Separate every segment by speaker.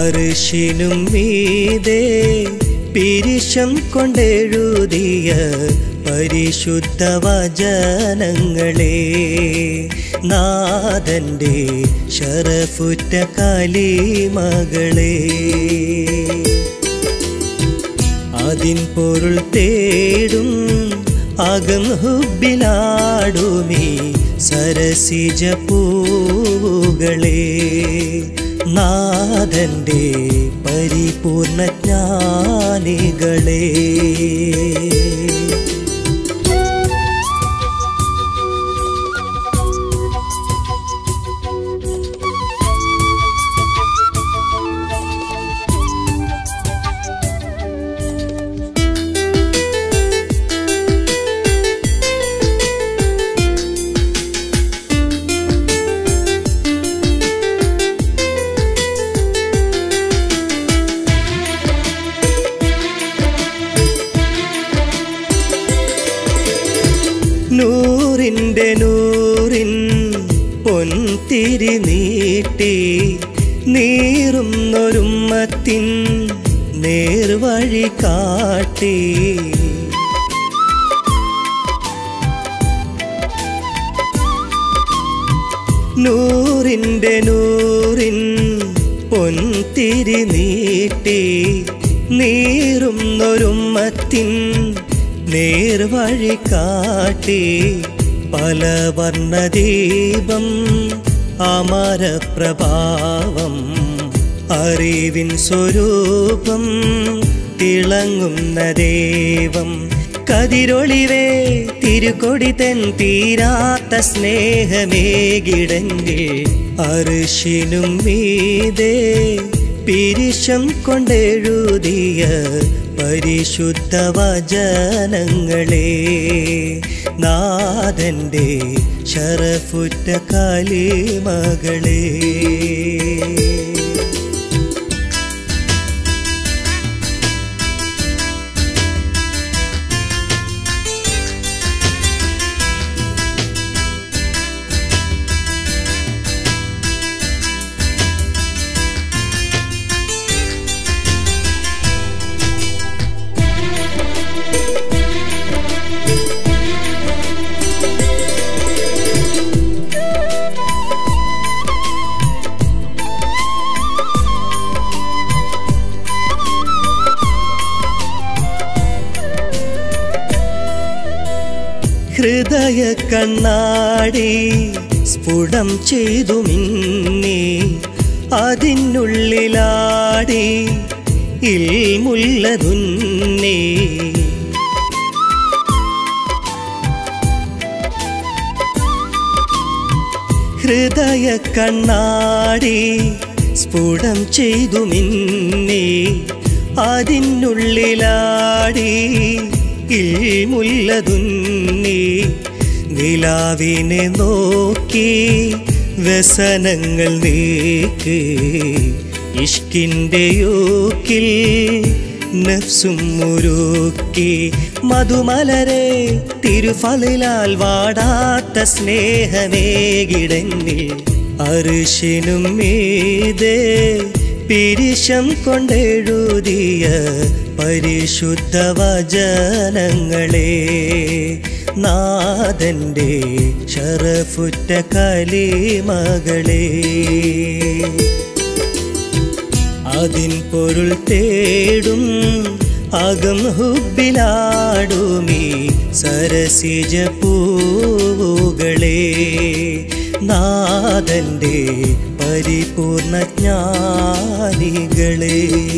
Speaker 1: അറിഷിനും മീതേ പിരിശം കൊണ്ടെഴുതിയ പരിശുദ്ധ വചനങ്ങളെ നാഥന്റെ ശരഫുറ്റ കലിമകളെ അതിൻ പൊരുൾ തേടും അകം ഹുബിലാടുമീ സരസിജ പൂവുകളെ നാഥന്റെ പരിപൂർണ ജ്ഞാനികളെ നൂറിൻ്റെ നൂറിൻ പൊൻതിരി നീട്ടി നീറുന്നൊരുമ്മത്തിൻ നേർവഴി കാട്ടി നൂറിൻ്റെ നൂറിൻ പൊൻതിരി നീട്ടി നീറുന്നൊരുമ്മത്തിൻ നേർവഴി കാട്ടി പല വർണ്ണദീപം അമരപ്രഭാവം അറിവിൻ സ്വരൂപം തിളങ്ങുന്ന ദേവം കതിരൊളിവേ തിരുകൊടി തൻ തീരാത്ത സ്നേഹമേകിടങ്കിൽ അറിഷിനും മീതേ പിരിശം കൊണ്ടെഴുതിയ പരിശുദ്ധ വചനങ്ങളെ നാഥന്റെ ശരഫുറ്റ കാലിമകളെ ഹൃദയ കണ്ണാടി സ്ഫുടം ചെയ്തു മിന്നി അതിനുള്ളിലാടി ഇൽമുള്ളതുന്നേ ഹൃദയ കണ്ണാടി സ്ഫുടം ചെയ്തു മിന്നി അതിനുള്ളിലാടി ഇൽമുള്ളതുന്നി നിലാവിനെ നോക്കി വ്യസനങ്ങൾ നീക്ക് ഇഷ്കിൻ്റെ യോക്കിൽ നഫ്സും മുരുക്കി മധുമലരെ തിരുഫലിലാൽ വാടാത്ത സ്നേഹമേകിടന്നിൽ അരിശിനും മീതേ പിരിശം കൊണ്ടെഴുതിയ പരിശുദ്ധ വചനങ്ങളെ നാഥന്റെ ശരഫുറ്റ കലിമകളെ അതിൻ പൊരുൾ തേടും അകം ഹുബിലാടുമീ സരസിജ പൂവുകളെ നാഥന്റെ പരിപൂർണ ജ്ഞാനികളെ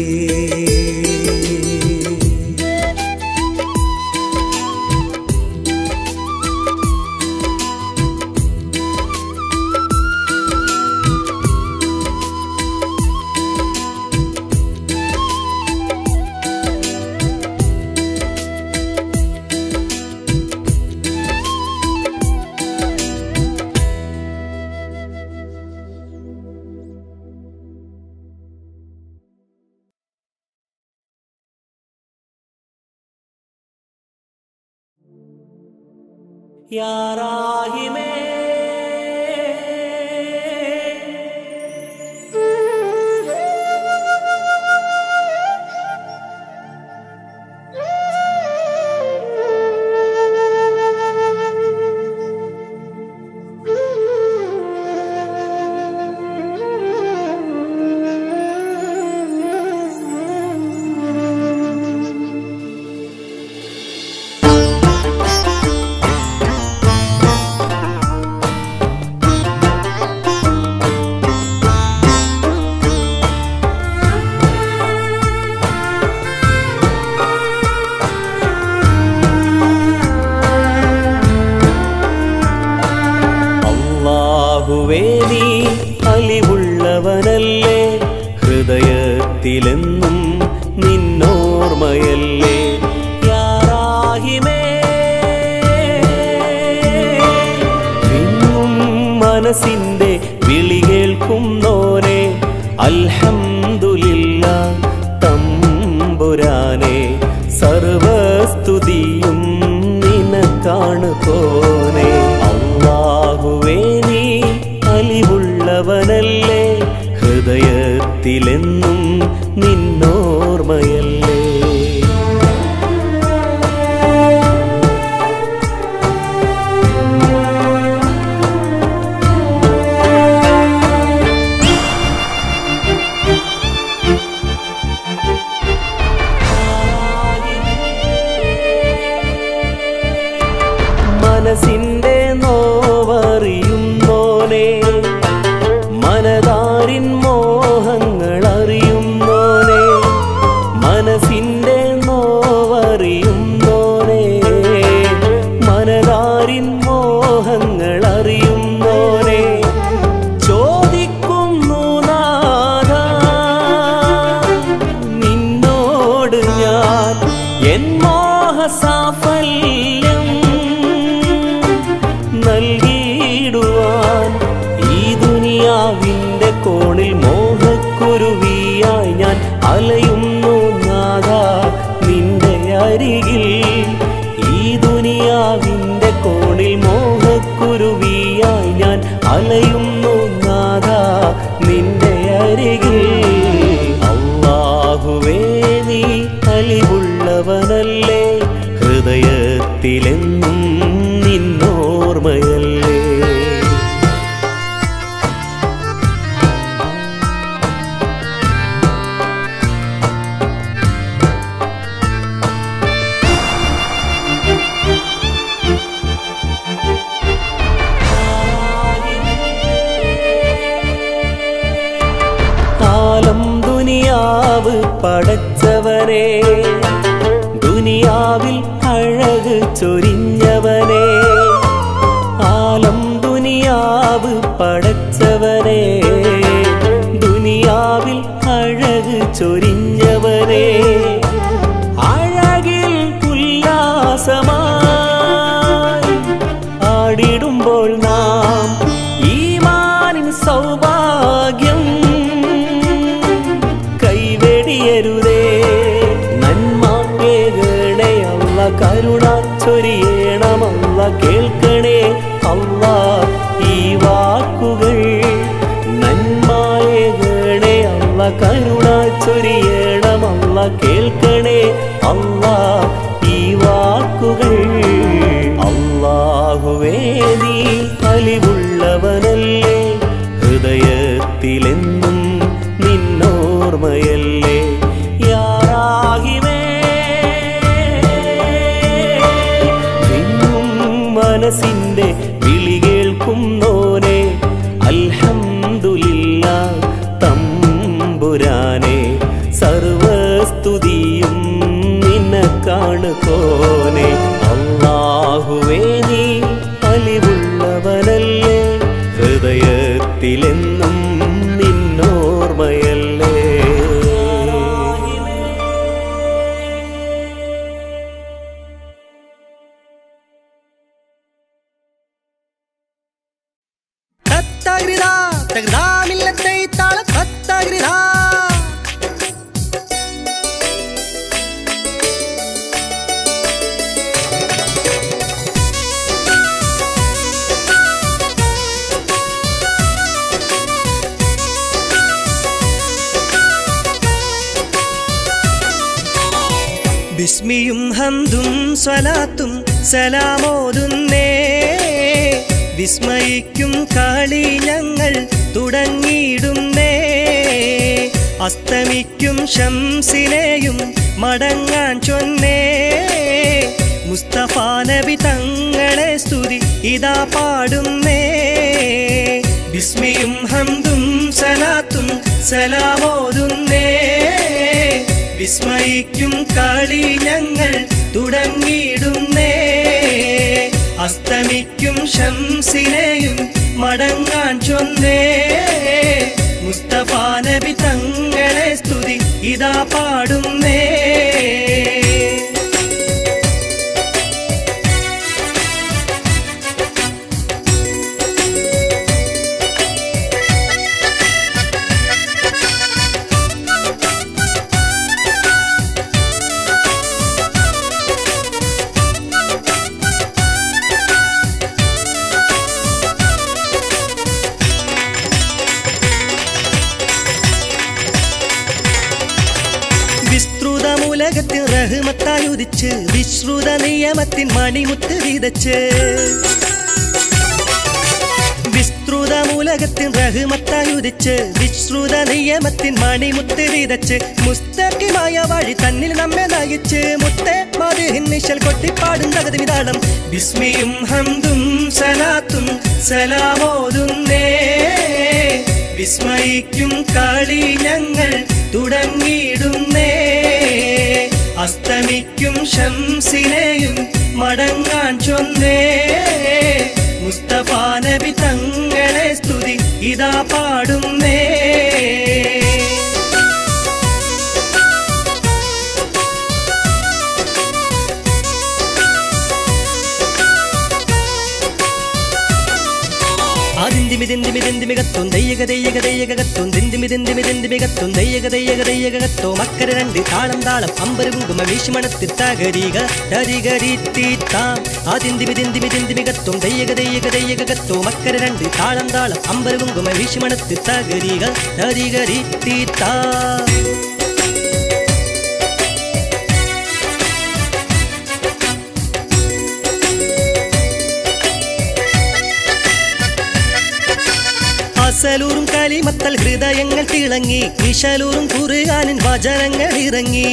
Speaker 1: യാറാഹിമേ
Speaker 2: മനസ്സിന്റെ വിളി കേൾക്കുന്നോനെ അൽഹംദുലില്ല തമ്പുരാനെ സർവസ്തുതിയും നിനക്കാണ് തോനെ അള്ളാഹുവേ നീ അലിവുള്ളവനല്ലേ ഹൃദയത്തിലെന്നും നിന്നോർമ്മയല്ലേ മനസ്സിന്റെ നോവറിയുന്നോനെ മനതാരിൻ മോഹങ്ങൾ അറിയുന്നോനെ മനസ്സിന്റെ നോവറിയുന്നോനെ മനതാരിൻ മോഹങ്ങൾ അറിയുന്നോനെ ചോദിക്കുന്നു നാഥ നിന്നോട് ഞാൻ എൻ മോഹസാഫല്യം നൽകിയിടുവാൻ ഈ ദുനിയാവിന്റെ കോണിൽ മോഹക്കുരുവിയായി ഞാൻ അലയുന്നു നാഥ നിന്റെ അരികിൽ ഈ ദുനിയാവിന്റെ കോണിൽ മോഹക്കുരുവിയായി ഞാൻ അലയുന്നു നാഥ നിന്റെ അരികിൽ അള്ളാഹുവേ നീ അലിവുള്ളവനല്ലേ ഹൃദയത്തിലെന്നും നിന്നോർമ്മയല്ലേ കാലം ദുനിയാവ് പടച്ചവനെ ദുനിയാവിൽ അഴക് ചൊരിഞ്ഞവനെ ആലം ദുനിയാവ് പടച്ചവനെ ദുനിയാവിൽ അഴക് ചൊരിഞ്ഞവനെ അഴകിൽ ഉല്ലാസമായി ആടിടുമ്പോൾ നാം ഈമാനിൻ സൗഭാഗ്യം കൈവെടിയരുതേ നന്മ കേകണേ അല്ല കരുണ ചൊരിയണമല്ല കേൾക്കണേ അല്ല ഈ വാക്കുകൾ നന്മയേകണേ അല്ല കരുണ ചൊരിയണമല്ല കേൾക്കണേ അല്ല ഈ വാക്കുകൾ അള്ളാഹുവേ നീ അലിവുള്ളവനല്ലേ ഹൃദയത്തിലെന്നും നിന്നോർമ്മയല്ലേ യാറാഹിമേ നിന്നും മനസ്സിന്റെ വിളി കേൾക്കുന്നോനെ അൽഹംദുലില്ല തമ്പുരാനെ സർവസ്തുതിയും നിനക്കാണ് തോനെ അള്ളാഹുവേ നീ അലിവുള്ളവനല്ലേ ഹൃദയത്തിലെന്നും നിന്നോർമ്മയല്ലേ
Speaker 1: തത്തകൃതാ തകൃതാമില്ലത്തെ താള തത്തകൃതാ ബിസ്മിയും ഹന്തും സ്വലാത്തും സലാമോതുന്നേ വിസ്മയിക്കും കളി ഞങ്ങൾ തുടങ്ങിയിടുന്നേ അസ്തമിക്കും ശംസിനെയും മടങ്ങാൻ ചൊന്നേ മുസ്തഫ നബി തങ്ങളെ സ്തുതി ഇതാ പാടുന്നേ ബിസ്മിയും ഹന്തും സലാത്തും സലാമോതുന്നേ വിസ്മയിക്കും കളി ഞങ്ങൾ തുടങ്ങിയിടുന്നേ അസ്തമിക്കും ശംസിനെയും മടങ്ങാൻ ചൊന്നേ മുസ്തഫ നബി തങ്ങളെ സ്തുതി ഇതാ പാടുന്നേ മത്തായുദിച്ച് വിശ്രുത നിയമത്തിൻ മണിമുത്ത് വിതച്ച് വിസ്തൃത മൂലകത്തിൻ റഹ്മത്തായുദിച്ച് വിശ്രുത നിയമത്തിൻ മണിമുത്ത് വിതച്ച് മുസ്തക്കിമായ വഴി തന്നിൽ നമ്മെ നയിച്ച് മുത്തെ മതിഹിന്നിശൽ കൊട്ടിപ്പാടും തകതിമിതാളം വിസ്മിയും ഹന്തും സലാത്തും സലാമോതുന്നേ വിസ്മയിക്കും കളി ഞങ്ങൾ തുടങ്ങിയിടുന്നേ അസ്തമിക്കും ശംസിനെയും മടങ്ങാൻ ചൊന്നേ മുസ്തഫ നബി തങ്ങളെ സ്തുതി ഇതാ പാടുന്നേ ആദിന്തിമിതിന്തിമിതിന്തിമികത്തും ദയ്യക ദയ്യക ദയ്യകത്തും ദിന്തിമിതിന്തിമിതിന്തിമികത്തും ദയ്യക ദയ്യക ദയ്യകത്തോ മക്കര രണ്ട് താളം താളം അമ്പര കുങ്കുമ വീശുമണത്തി തകരിക തരികരിത്താം ആദിന്തിമിതിന്തിമിതിന്തിമികത്തും ദയ്യക ദയ്യക ദയ്യകത്തോ മക്കര രണ്ട് താളം താളം അമ്പര കുങ്കുമ വീശുമണത്തി തകരിക തരികരിത്താം അസലൂറും കലിമത്തൽ ഹൃദയങ്ങൾ തിളങ്ങി വിശലൂറും കുറുകാനിൻ വചനങ്ങൾ ഇറങ്ങി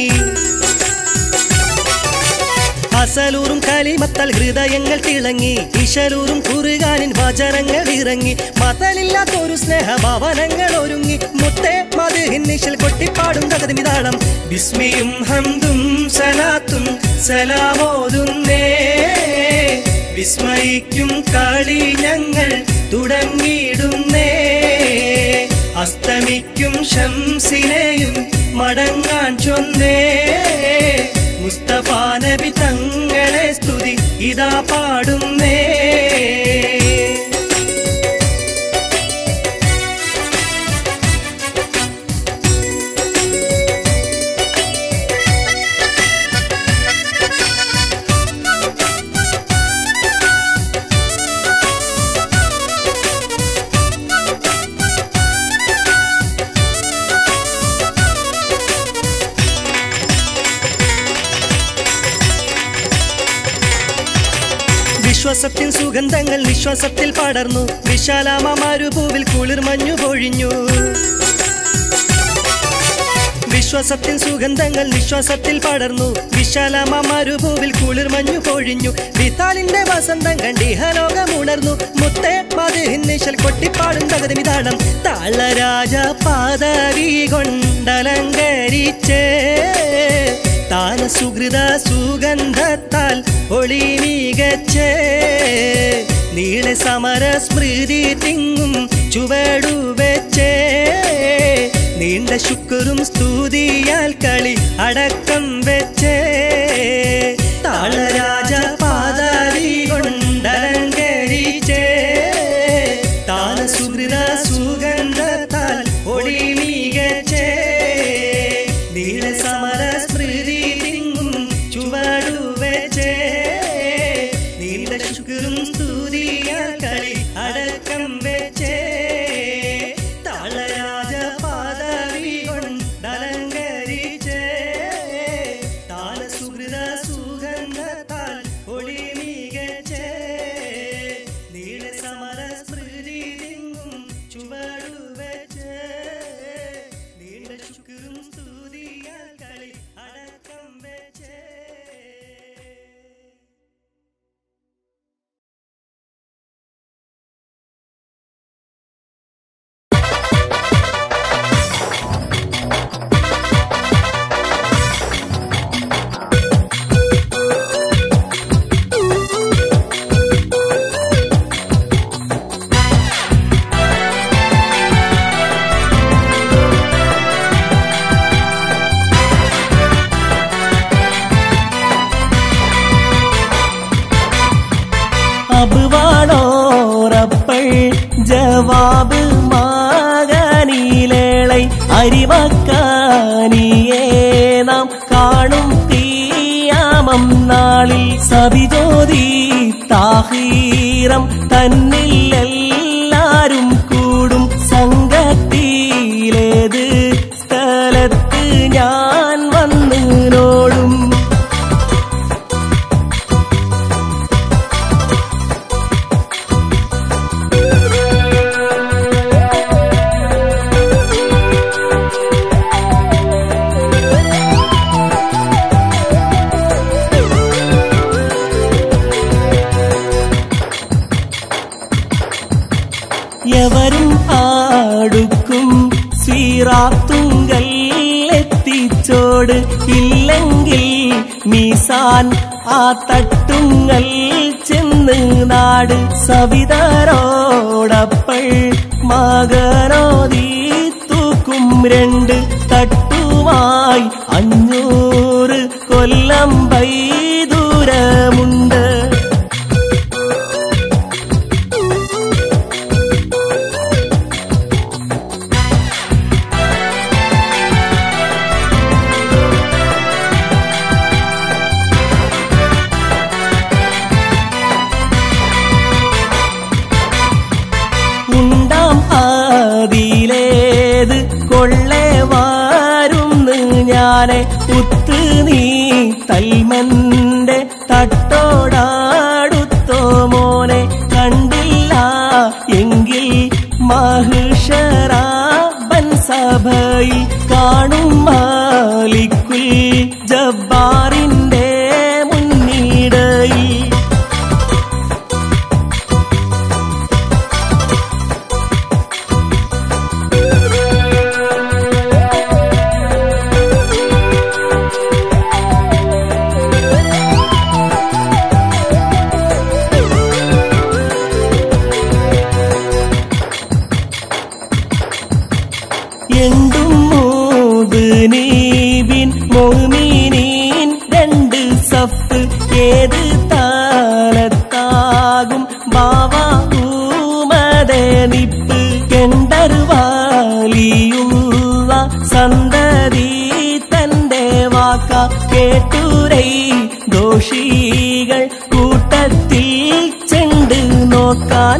Speaker 1: അസലൂറും കലിമത്തൽ ഹൃദയങ്ങൾ തിളങ്ങി ഇശലൂറും കുറുകാനിൻ വചനങ്ങൾ ഇറങ്ങി മതലില്ലാത്തൊരു സ്നേഹഭവനങ്ങൾ ഒരുങ്ങി മുത്തേ മധുഹിന്നിശൽ കൊട്ടിപ്പാടും തകതിമിതാളം വിസ്മിയും ഹന്തും സലാത്തും സലാമോതുന്നേ വിസ്മയിക്കും കളി ഞങ്ങൾ തുടങ്ങിയിടുന്നേ അസ്തമിക്കും ശംസിനെയും മടങ്ങാൻ ചൊന്നേ മുസ്തഫ നബി തങ്ങളെ സ്തുതി ഇതാ പാടുന്നേ വിശ്വാസത്തിൻ സുഗന്ധങ്ങൾ വിശ്വാസത്തിൽ പടർന്നു വിശാലാമരുഭൂവിൽ കുളിർ മഞ്ഞു പൊഴിഞ്ഞു വിശ്വാസത്തിൻ സുഗന്ധങ്ങൾ വിശ്വാസത്തിൽ പടർന്നു വിശാലമരുഭൂവിൽ കുളിർ മഞ്ഞു പൊഴിഞ്ഞു വിത്താലിന്റെ വസന്തം കണ്ടിഹലോകമുണർന്നു മുത്തേ മതിഹിന്നിശൽ കൊട്ടിപ്പാടും തകതിമിതാളം താളരാജ പാദവി കൊണ്ടലങ്കരിച്ചേ താന സുഹൃത സുഗന്ധത്താൽ ഒളി മികച്ചേ നീളെ സമര സ്മൃതി തിങ്ങും ചുവടു വെച്ചേ നീണ്ട ശുക്രും സ്തുതിയാൽ കളി അടക്കം വെച്ചേ താളരാജ പാദവി കൊണ്ടലങ്കരിച്ചേ താന സുഹൃത സുഗന്ധത്താൽ ഒളി മികച്ചേ നീള സമര സ്മൃതി തിങ്ങും ചുവടു വെച്ചേ നീണ്ട ശുക്രും സ്തുതിയാൽ കളി അടക്കം വെച്ചേ താളരാജ പാദവി കൊണ്ടലങ്കരിച്ചേ താന സുഹൃത സുഗന്ധത്താൽ ഒളി മികച്ചേ നീള സമര സ്മൃതി തിങ്ങും ചുവടു വെച്ചേ നീണ്ട ശുക്രും സ്തുതിയാൽ കളി അടക്കം വെച്ചേ
Speaker 2: അബുവാണോറപ്പൾ ജവാബ് മാകാനിലേളை അരിവക്കാനിയേ നാം കാണും തീയാമം നാളിൽ സവിജോതി താഹീരം തന്നിൽ എല്ലാരും കൂടും സംഘത്തിലേത് സ്ഥലത്ത് ഞാൻ വന്നു നോടും സിറാത്തുങ്കൽ എത്തിച്ചോട് ഇല്ലെങ്കിൽ മീസാൻ ആ തട്ടുങ്ങൽ ചെന്ന് നാട് സവിതരോടപ്പൾ മകനോദീ തൂക്കും രണ്ട് തട്ടുമായി അഞ്ഞൂറ് കൊല്ലം ദൂരമുണ്ട് ഉണ്ടാം ആദിയിലേത് കൊള്ളെ വാരുന്ന് ഞാനെ ഉത്ത് നീ തൽമന്റെ തട്ടോടാടുത്തോ മോനെ കണ്ടില്ല എങ്കിൽ മഹിഷറാബൻ സഭയിൽ കാണും മാലിക്കുൽ ജബ്ബാറിന്റെ മുന്നിടയിൽ എണ്ടും മൂത് നീബിൻ മോമിനീൻ രണ്ട് സഫ് ഏത് താലത്താകും ബാവാമതെ നിപ്പ് കെണ്ടറുവാലിയുള്ള സന്തതി തന്റെ വാക്ക കേട്ടുരൈ ദോഷികൾ കൂട്ടത്തിൽ ചെണ്ട് നോക്കാൻ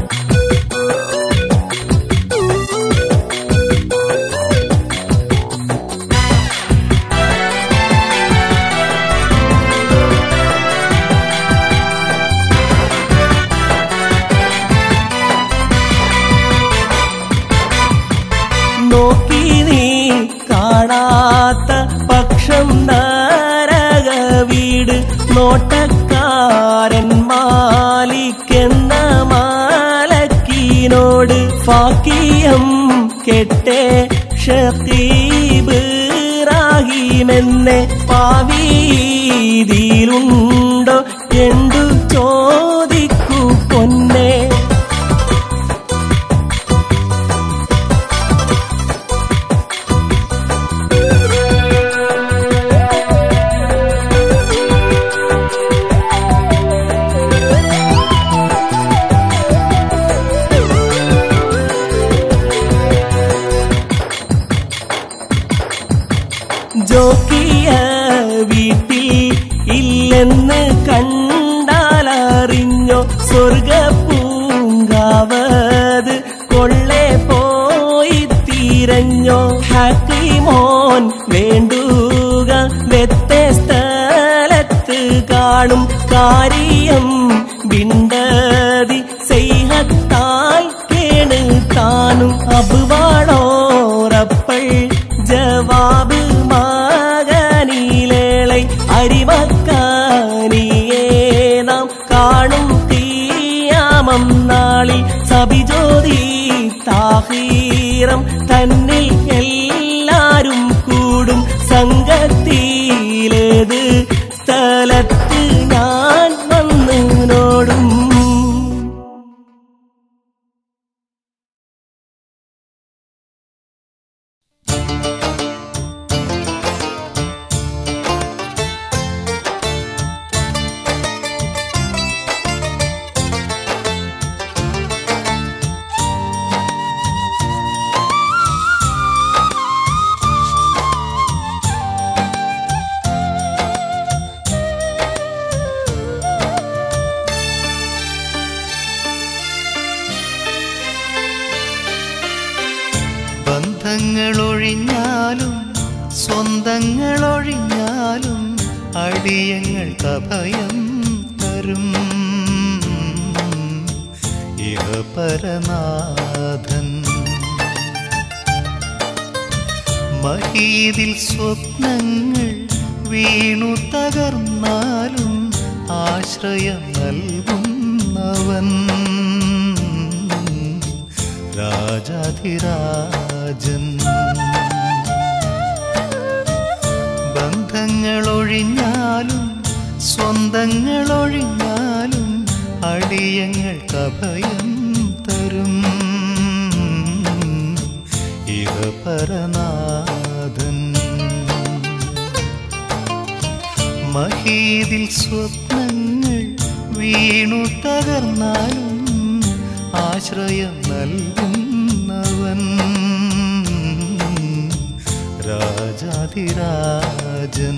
Speaker 2: നോക്കി നീ കാണാത്ത പക്ഷം നരക വീട് നോട്ടക്കാരൻ മാലിക്കെന്ന മാലക്കീനോട് ഫാക്കിയം കെട്ടേ ഷീബ് റാഹിമെന്നെ പാവീതിയിലുണ്ടോ എന്തു ചോദിക്കൂ പൊന്നേ ജോക്കിയ വീട്ടിൽ ഇല്ലെന്ന് കണ്ടാലറിഞ്ഞോ സ്വർഗ പൂങ്കാവത് കൊള്ളെ പോയി തീരഞ്ഞോ ഹാക്കിമോൻ വേണ്ടുക വ്യത്യസ്തലത്ത് കാണും കാര്യം വിണ്ടതി ചെയ്ഹത്താൽ കേണ് താനും അബുവാളോറപ്പൾ ജവാബ് മകനിലേളை അരിമക്കാനിയേ നാം കാണും തീയാമം നാളിൽ സബിജ്യോതി താഹീറം തന്നിൽ എല്ലാരും കൂടും സംഘത്തിലേത് സ്ഥലത്ത് ഞാൻ വന്ന് നോടും
Speaker 3: ബന്ധങ്ങളൊഴിഞ്ഞാലും സ്വന്തങ്ങളൊഴിഞ്ഞാലും അടിയങ്ങൾക്ക് അഭയം തരും ഇഹപരനാഥൻ മഹീതിൽ സ്വപ്നങ്ങൾ വീണു തകർന്നാലും ആശ്രയം നൽകുന്നവൻ രാജാധിരാജൻ ബന്ധങ്ങളൊഴിഞ്ഞാലും സ്വന്തങ്ങളൊഴിഞ്ഞാലും അടിയങ്ങൾക്ക് അഭയം തരും ഇഹ പരനാഥൻ മഹീതിൽ സ്വപ്നങ്ങൾ വീണു തകർന്നാലും ആശ്രയം നൽകുന്നവൻ രാജാതിരാജൻ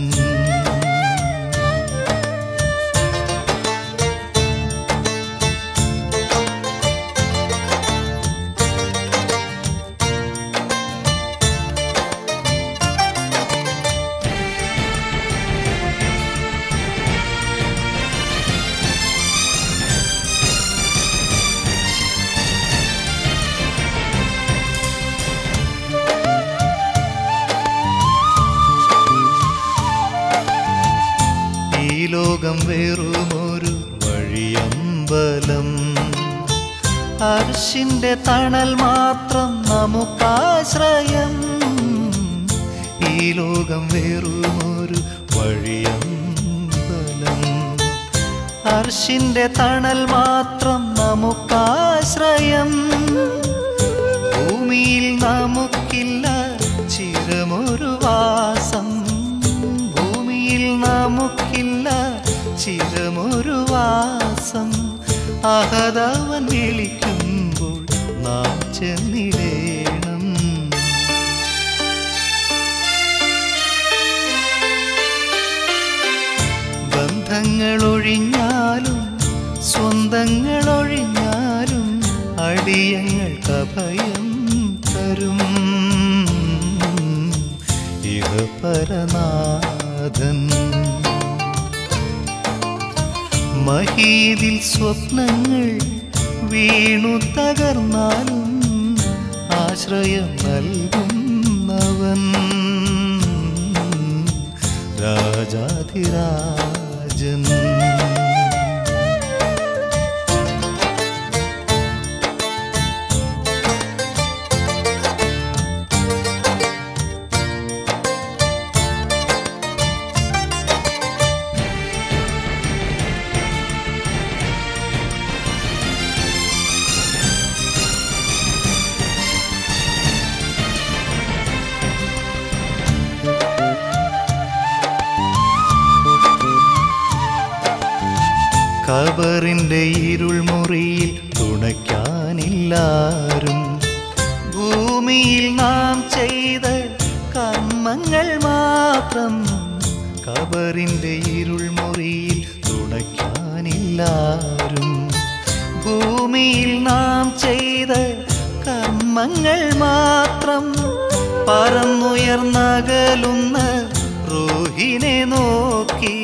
Speaker 3: ഈ ലോകം വെറുമൊരു വഴിയമ്പലം അർഷിന്റെ തണൽ മാത്രം നമുക്കാശ്രയം ഈ ലോകം വെറുമൊരു വഴിയമ്പലം അർഷിന്റെ തണൽ മാത്രം നമുക്കാശ്രയം ഭൂമിയിൽ നമുക്കില്ല ചിരമൊരു വാസം ഭൂമിയിൽ നമുക്കില്ല ചിരമൊരു വാസം അഹതവൻ വിളിക്കുമ്പോൾ നാം ചെന്നിടേണം ബന്ധങ്ങളൊഴിഞ്ഞാലും സ്വന്തങ്ങളൊഴിഞ്ഞാലും അടിയങ്ങൾക്ക് അഭയം തരും ഇഹ പരനാഥൻ മഹീതിൽ സ്വപ്നങ്ങൾ വീണു തകർന്നാലും ആശ്രയം നൽകുന്നവൻ രാജാധിരാജൻ കബറിന്റെ ഇരുൾ മുറിയിൽ തുണയ്ക്കാനില്ലാരും ഭൂമിയിൽ നാം ചെയ്ത കർമ്മങ്ങൾ മാത്രം കബറിന്റെ ഇരുൾ മുറിയിൽ തുണയ്ക്കാനില്ലാരും ഭൂമിയിൽ നാം ചെയ്ത കർമ്മങ്ങൾ മാത്രം പറന്നുയർന്നകലുന്ന റൂഹിനെ നോക്കി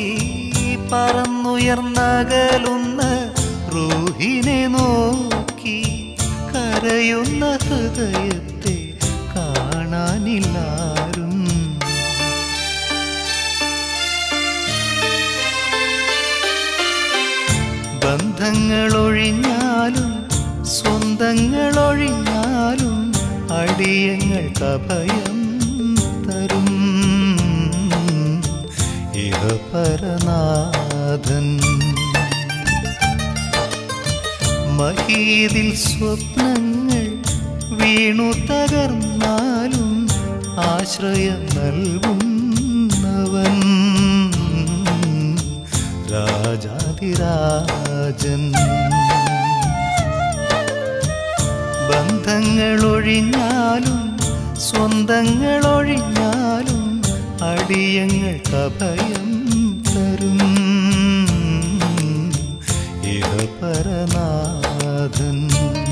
Speaker 3: പറന്നുയർന്നകലുന്ന റൂഹിനെ നോക്കി കരയുന്ന ഹൃദയത്തെ കാണാനില്ലാരും ബന്ധങ്ങളൊഴിഞ്ഞാലും സ്വന്തങ്ങളൊഴിഞ്ഞാലും അടിയങ്ങൾക്ക് അഭയം തരും ഇഹ പരനാഥൻ മഹീതിൽ സ്വപ്നങ്ങൾ വീണു തകർന്നാലും ആശ്രയം നൽകുന്നവൻ രാജാതിരാജൻ ബന്ധങ്ങളൊഴിഞ്ഞാലും സ്വന്തങ്ങളൊഴിഞ്ഞാലും അടിയങ്ങൾക്ക് അഭയം തരും ഇഹ പരനാഥൻ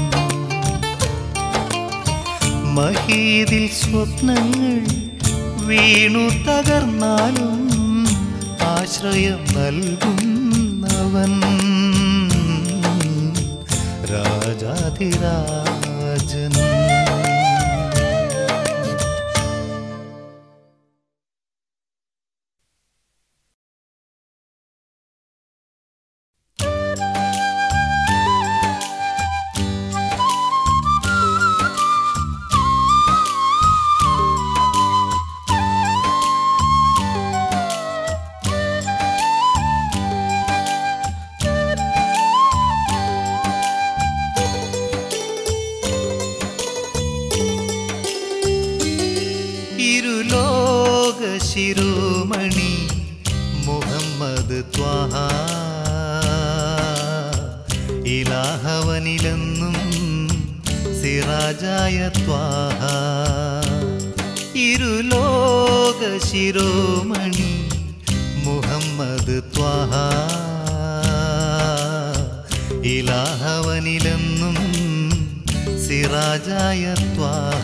Speaker 3: മഹീതിൽ സ്വപ്നങ്ങൾ വീണു തകർന്നാലും ആശ്രയം നൽകുന്നവൻ രാജാധിരാജൻ
Speaker 4: ും
Speaker 3: ശിരോമണി മുഹമ്മദ് ത്വാഹ ഇലാഹവനിലെന്നും സിറാജായ ത്വാഹ ഇരുലോക ശിരോമണി മുഹമ്മദ് ത്വാഹ ഇലാഹവനിലെന്നും സിറാജായ ത്വാഹ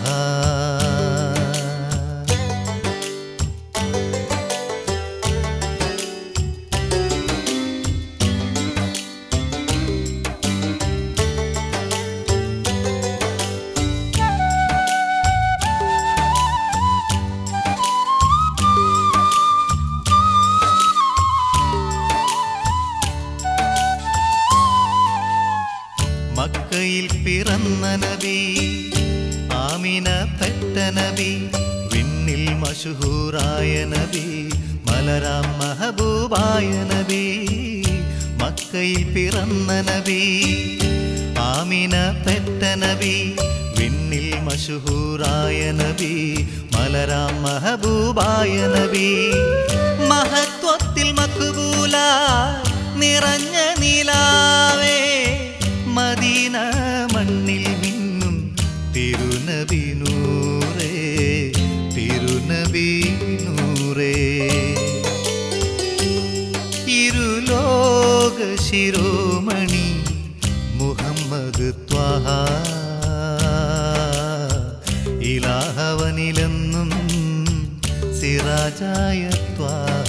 Speaker 3: മക്കയിൽ പിറന്ന നബി ആമിന പെറ്റ നബി വിണ്ണിൽ മഷഹൂറായ നബി മലരാം മഹബൂബായ നബി മക്കയിൽ പിറന്ന നബി ആമിന പെറ്റ നബി വിണ്ണിൽ മഷഹൂറായ നബി മലരാം മഹബൂബായ നബി മഹത്വത്തിൽ മക്ബൂല നിറഞ്ഞ നിലാവേ മദീന മണ്ണിൽ മിന്നും തിരുനബി നൂറേ തിരുനബി നൂറേ ഇരുലോക ശിരോമണി മുഹമ്മദ് ത്വാഹ ഇലാഹവനിലെന്നും സിറാജായ ത്വാഹ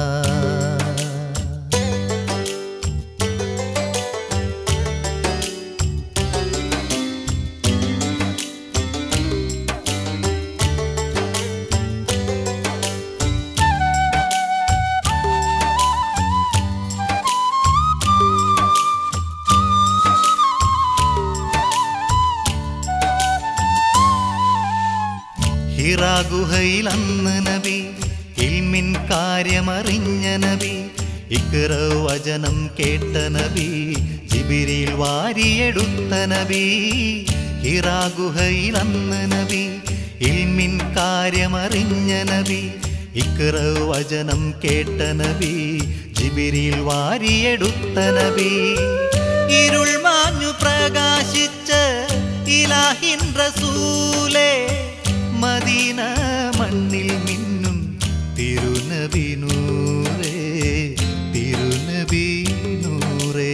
Speaker 3: ഹിറാ ഗുഹയിൽ അന്ന് നബി ഇൽമിൻ കാര്യമറിഞ്ഞ നബി ഇക്ര വചനം കേട്ട നബി ജിബിരിൽ വാരിയെടുത്ത നബി ഹിറാ ഗുഹയിൽ അന്ന് നബി ഇൽമിൻ കാര്യമറിഞ്ഞ നബി ഇക്ര വചനം കേട്ട നബി ജിബിരിൽ വാരിയെടുത്ത നബി ഇരുൾ മാഞ്ഞു പ്രകാശിച്ച ഇലാഹിൻ റസൂലേ മദീന മണ്ണിൽ മിന്നും തിരുനബി നൂറേ തിരുനബി നൂറേ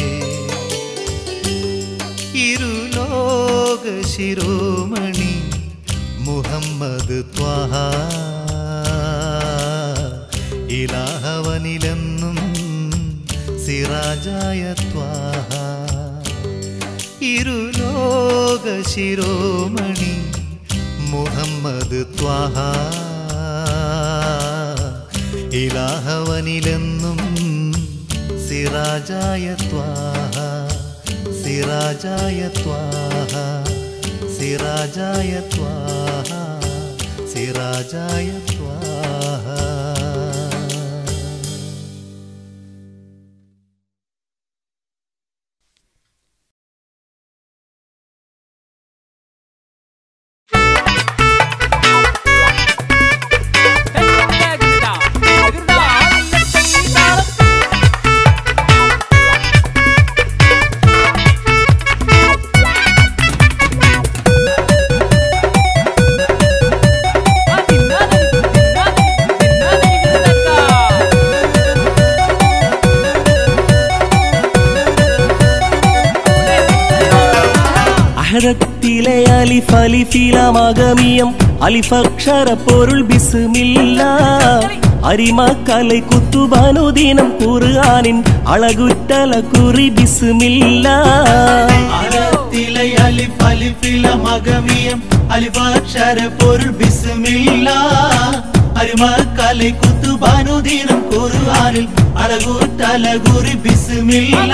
Speaker 3: ഇരുലോക ശിരോമണി മുഹമ്മദ് ത്വാഹ ഇലാഹവനിലെന്നും സിറാജായ ത്വാഹ ഇരുലോക ശിരോമണി മുഹമ്മദ് ത്വാഹ ഇലാഹവനിലെന്നും സിറാജായ ത്വാഹ സിറാജായ ത്വാഹ സിറാജായ ത്വാഹ സിറാജായ ത്വാഹ
Speaker 2: അഹദത്തിലെ അലിഫ് അലിഫിലമകമിയം അലിഫക്ഷര പൊരുൾ ബിസ്മില്ല അരിമക്കலை കുത്തുബാനുദീനം ഖുർആനിൻ അളകുറ്റല കുറി ബിസ്മില്ല
Speaker 4: അറത്തിലെ അലിഫ് അലിഫില മകമിയം അലിഫാക്ഷര പൊരുൾ ബിസ്മില്ല അരിമക്കலை കുത്തുബാനുദീനം ഖുർആനിൽ അഴകൂറ്റലകുറി ബിസ്മില്ല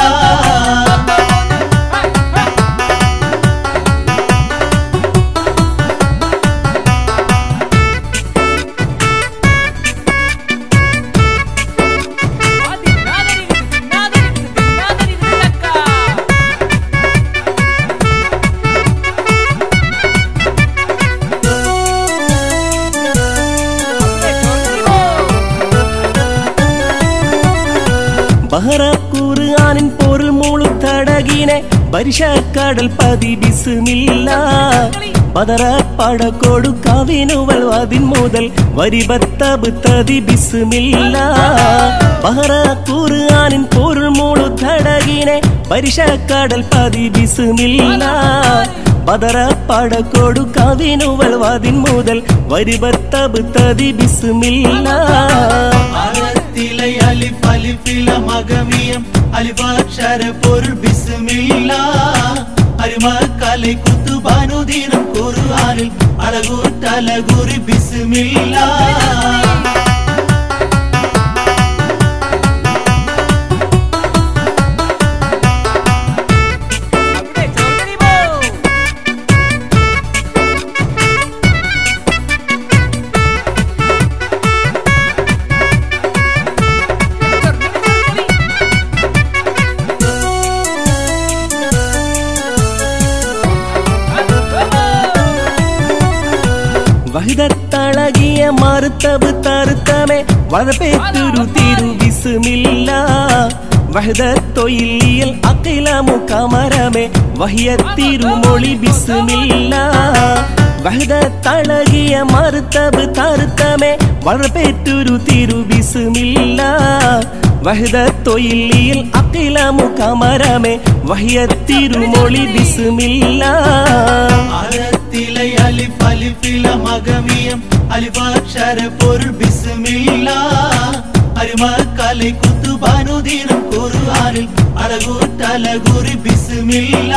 Speaker 2: ബഹറ ഖുർആനിൻ പൊരുൾ മുളുത്തടകിനെ പരിശക്കടൽ പതി ബിസ്മില്ല ബദറ പടക്കോടു കവിനുവൽ അതിൻ മുതൽ വരിബത്തബ് തതി ബിസ്മില്ല ബഹറ ഖുർആനിൻ പൊരുൾ മുളുത്തടകിനെ പരിശക്കടൽ പതി ബിസ്മില്ല ബദറ പടക്കോടു കവിനുവൽ അതിൻ മുതൽ വരിബത്തബ് തതി ബിസ്മില്ല
Speaker 4: അറത്തിലെ അലിഫ് അലിഫില മകമിയം അലിഫാക്ഷര പൊരുൾ ബിസ്മില്ല അരിമക്കலை കുത്തുബാനുദീനം ഖുർആനിൽ അഴകൂട്ടലകുറി ബിസ്മില്ല
Speaker 2: വഹിതത്തളകിയ മറുത്തബ് തറുത്തമേ വളപേത്തുരു തിരു ബിസ്മില്ല വഹദത്തൊയിലിയൽ അഖിലമു കമരമേ വഹിയത്തിരുമൊളി ബിസ്മില്ല വഹദത്തളകിയ മറുത്തബ് തറുത്തമേ വളപേറ്റുരു തിരു ബിസ്മില്ല വഹദത്തൊയിലിയൽ അഖിലമു കമരമേ വഹിയത്തിരുമൊളി ബിസ്മില്ല
Speaker 4: അറത്തിലെ അലിഫ് അലിഫില മകമിയം അലിഫാക്ഷര പൊരുൾ ബിസ്മില്ല അരിമക്കலை കുത്തുബാനുദീനം ഖുർആനിൽ അഴകൂട്ടലകുറി ബിസ്മില്ല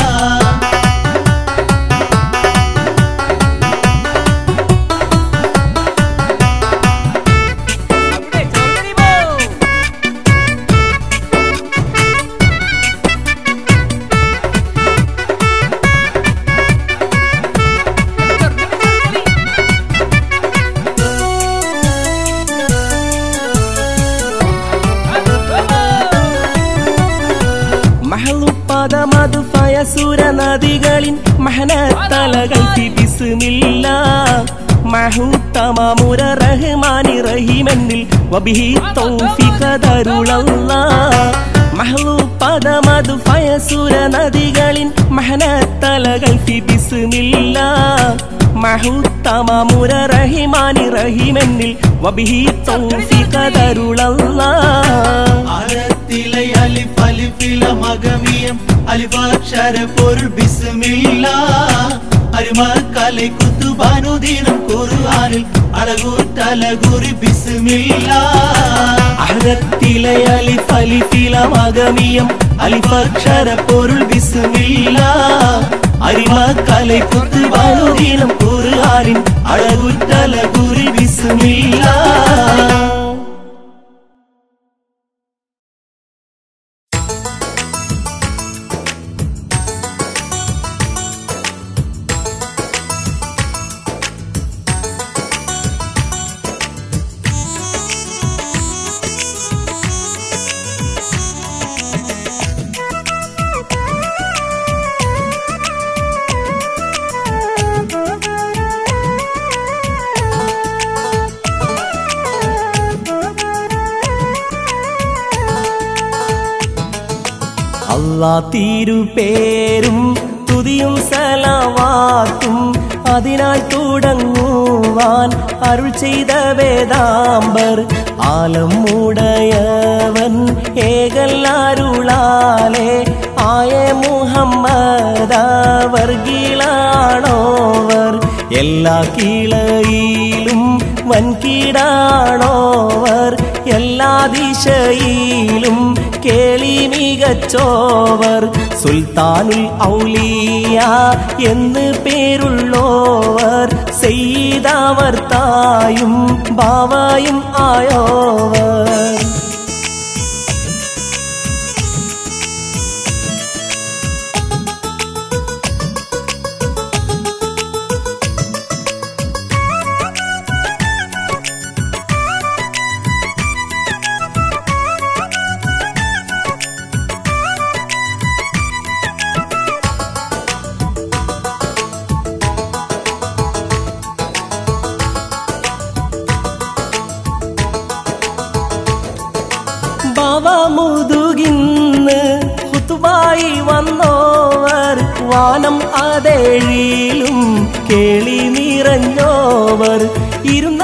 Speaker 2: മഹളുപ്പദമതു ഫയസുര നദികളിൻ മഹനത്തലകൾ ബിസ്മില്ല മഹൂത്തമാമുര റഹ്മാനി റഹീമെന്നിൽ വബിഹി തൗഫിഖ ദരുളല്ല മഹളുപ്പദമതു ഫയസുര നദികളിൻ മഹനത്തലകൾ ബിസ്മില്ല മഹൂത്തമാമുര റഹിമാനി റഹീമെന്നിൽ വബിഹി തൗഫിഖ ദരുളല്ല
Speaker 4: അറത്തിലെ അലിഫ് അലിഫില മകമിയം അലിഫാക്ഷര പൊരുൾ ബിസ്മില്ല അരിമക്കலை കുത്തുബാനുദീനം ഖുർആനിൽ അഴകൂട്ടലകുറി ബിസ്മില്ല
Speaker 2: അഹദത്തിലെ അലിഫ് അലിഫില മകമിയം അലിഫക്ഷര പൊരുൾ ബിസ്മില്ല അരിമക്കலை കുത്തുബാനുദീനം ഖുർആനിൻ അഴകുറ്റല കുറി ബിസ്മില്ല അല്ലാ തീരുപേരും തുതിയും സലവാത്തും അതിനായി തുടങ്ങുവാൻ അരുൾ ചെയ്ത വേദാംബർ ആലം ഉടയവൻ ഏകല്ലാരുളാലെ ആയ മുഹമ്മദവർ കീഴാണോവർ എല്ലാ കീഴയിലും വൻകീടാണോവർ എല്ലാ ദിശയിലും കേളി മികച്ചോവർ സുൽത്താനുൽ ഔലിയ എന്ന് പേരുള്ളോവർ ചെയ്തവർ തായും ബാവയും ആയോവർ വാനം അതേഴിലും കേളി നിറഞ്ഞോവർ ഇരുന്ന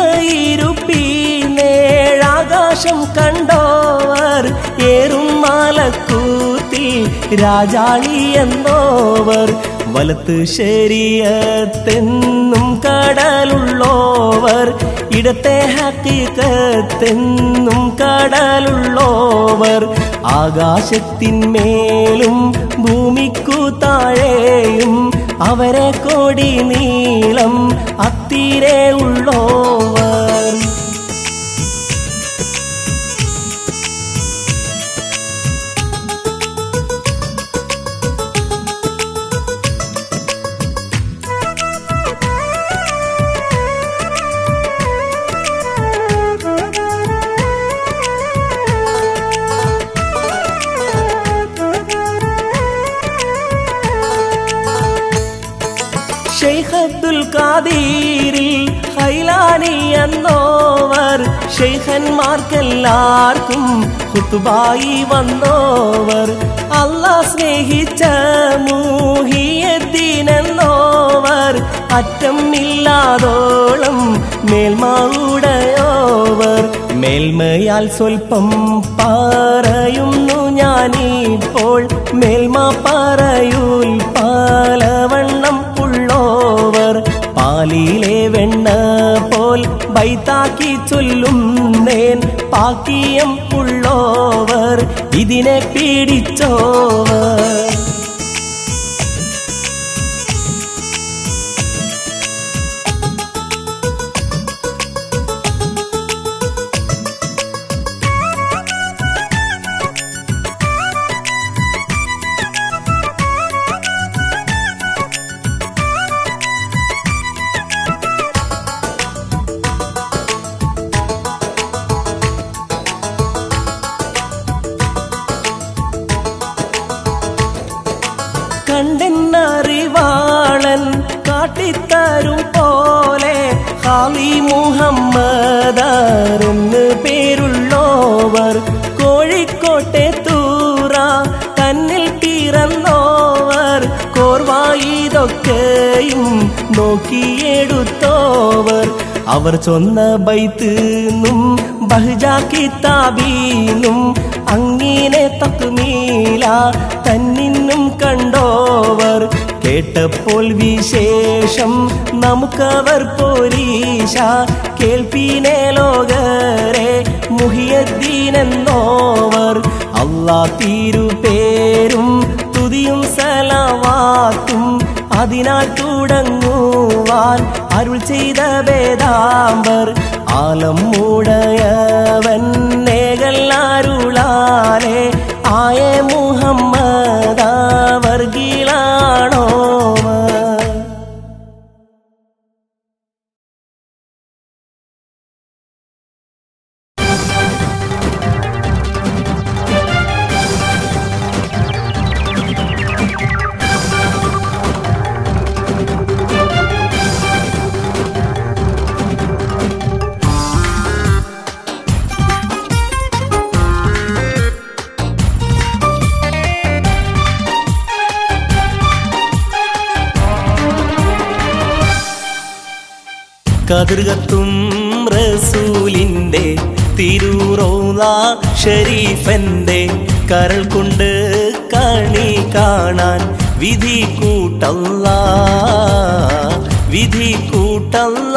Speaker 2: ഇരുപ്പീനേഴാകാശം കണ്ടോവർ ഏറും മലക്കൂത്തിൽ രാജാളി എന്നോവർ വലത്ത് ശരീരത്തെന്നും കടലുള്ളോവർ ഇടത്തെ ഹക്കീക്കത്തെന്നും കടലുള്ളോവർ ആകാശത്തിന്മേലും ഭൂമിക്കു താഴെയും അവരെ കോടി നീളം അത്തിരെ ഉള്ളോവർ ഷെയ്ഖ് അബ്ദുൽ ഖാദീരിൽ ഹൈലാനി എന്നോവർ ഷെയ്ഖന്മാർക്കെല്ലാവർക്കും ഹുത്തുബായി വന്നോവർ അല്ലാ സ്നേഹിച്ച മൂഹിയദ്ദീൻ എന്നോവർ അറ്റം ഇല്ലാതോളം മേൽമാവുടയോവർ മേൽമയാൽ സ്വൽപ്പം പറയുന്നു ഞാനിപ്പോൾ മേൽമ പറയൂൽ പാലവണ്ണം ഉള്ളോവർ പാലിലെ വെണ്ണ പോൽ ബൈത്താക്കി ചൊല്ലും നേൻ പാക്കിയം ഉള്ളോവർ ഇതിനെ പീഡിച്ചോവർ കണ്ടെന്നറിവാളൻ കാട്ടിത്തരും പോലെ ഹാലി മുഹമ്മദാരെന്ന് പേരുള്ളോവർ കോഴിക്കോട്ടെ തൂറ തന്നിൽ പിറന്നോവർ കോർവായിതൊക്കെയും നോക്കിയെടുത്തോവർ അവർ ചൊന്ന ബൈത്തുന്നും ബഹ്ജാ കിതാബീന്നും അങ്ങിനെ തക്കുമീല തന്നിന്നും കണ്ടോവർ കേട്ടപ്പോൾ വിശേഷം നമുക്കവർ പോരീശ കേൾപ്പീനെ ലോകരെ മുഹിയദ്ദീനെന്നോവർ അള്ളാ തിരുപേരും തുതിയും സലവാത്തും അതിനാൽ തുടങ്ങുവാൻ അരുൾ ചെയ്ത വേദാംബർ ആലം മൂടയവൻ നേകല്ലാരുളാലെ ആയ മുഹമ്മദാവർഗിലാണോ കതിർകത്തും റസൂലിന്റെ തിരുറോള ഷരീഫന്റെ കരൾ കൊണ്ട് കണി കാണാൻ വിധി കൂട്ടല്ല വിധി കൂട്ടല്ല